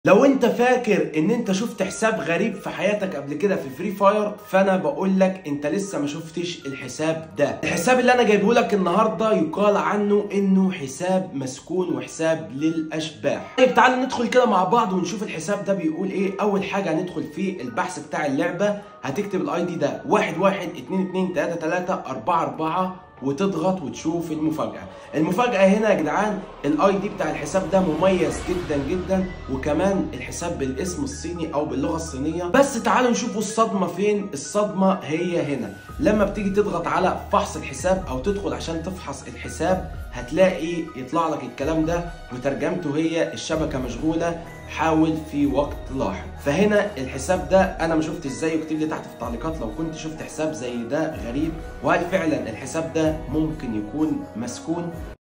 لو انت فاكر ان انت شفت حساب غريب في حياتك قبل كده في فري فاير فانا بقول لك انت لسه ما شفتش الحساب ده الحساب اللي انا جايبه لك النهارده يقال عنه انه حساب مسكون وحساب للاشباح طيب تعالوا ندخل كده مع بعض ونشوف الحساب ده بيقول ايه اول حاجه هندخل في البحث بتاع اللعبه هتكتب الاي دي ده 1 1 2 2 3 3 4 4 وتضغط وتشوف المفاجأة المفاجأة هنا يا جدعان الاي دي بتاع الحساب ده مميز جدا جدا وكمان الحساب بالاسم الصيني او باللغة الصينية بس تعالوا نشوفوا الصدمة فين الصدمة هي هنا لما بتيجي تضغط على فحص الحساب او تدخل عشان تفحص الحساب هتلاقي يطلع لك الكلام ده وترجمته هي الشبكة مشغولة حاول في وقت لاحق فهنا الحساب ده انا ما شفتش زيه اكتب لي تحت في التعليقات لو كنت شفت حساب زي ده غريب وهل فعلا الحساب ده ممكن يكون مسكون